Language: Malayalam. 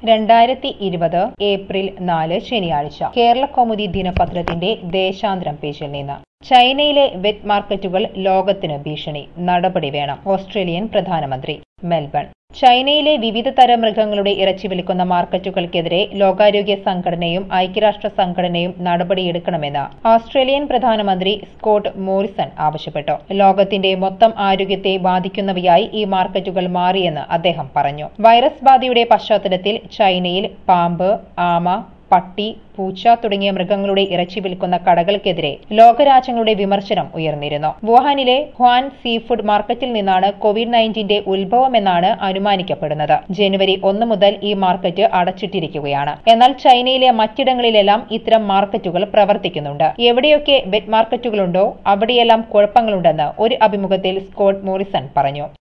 രണ്ടായിരത്തി ഇരുപത് ഏപ്രിൽ നാല് ശനിയാഴ്ച കേരള കൗമുദി ദിനപത്രത്തിന്റെ ദേശാന്തരം പേജിൽ നിന്ന് ചൈനയിലെ വെറ്റ് മാർക്കറ്റുകൾ ലോകത്തിന് ഭീഷണി നടപടി വേണം ഓസ്ട്രേലിയൻ പ്രധാനമന്ത്രി മെൽബൺ ചൈനയിലെ വിവിധ തരം മൃഗങ്ങളുടെ ഇറച്ചി വിൽക്കുന്ന മാർക്കറ്റുകൾക്കെതിരെ ലോകാരോഗ്യ സംഘടനയും ഐക്യരാഷ്ട്ര സംഘടനയും നടപടിയെടുക്കണമെന്ന് ഓസ്ട്രേലിയൻ പ്രധാനമന്ത്രി സ്കോട്ട് മോറിസൺ ആവശ്യപ്പെട്ടു ലോകത്തിന്റെ മൊത്തം ആരോഗ്യത്തെ ബാധിക്കുന്നവയായി ഈ മാർക്കറ്റുകൾ മാറിയെന്ന് അദ്ദേഹം പറഞ്ഞു വൈറസ് ബാധയുടെ പശ്ചാത്തലത്തിൽ ചൈനയിൽ പാമ്പ് ആമ പട്ടി പൂച്ച തുടങ്ങിയ മൃഗങ്ങളുടെ ഇറച്ചി വിൽക്കുന്ന കടകൾക്കെതിരെ ലോകരാജ്യങ്ങളുടെ വിമർശനം ഉയർന്നിരുന്നു വുഹാനിലെ ഹ്വാൻ സീ ഫുഡ് മാർക്കറ്റിൽ നിന്നാണ് കോവിഡ് നയൻറ്റീന്റെ ഉത്ഭവമെന്നാണ് അനുമാനിക്കപ്പെടുന്നത് ജനുവരി ഒന്ന് മുതൽ ഈ മാർക്കറ്റ് അടച്ചിട്ടിരിക്കുകയാണ് എന്നാൽ ചൈനയിലെ മറ്റിടങ്ങളിലെല്ലാം ഇത്തരം മാർക്കറ്റുകൾ പ്രവർത്തിക്കുന്നുണ്ട് എവിടെയൊക്കെ വെറ്റ് മാർക്കറ്റുകളുണ്ടോ അവിടെയെല്ലാം കുഴപ്പങ്ങളുണ്ടെന്ന് ഒരു അഭിമുഖത്തിൽ സ്കോട്ട് മോറിസൺ പറഞ്ഞു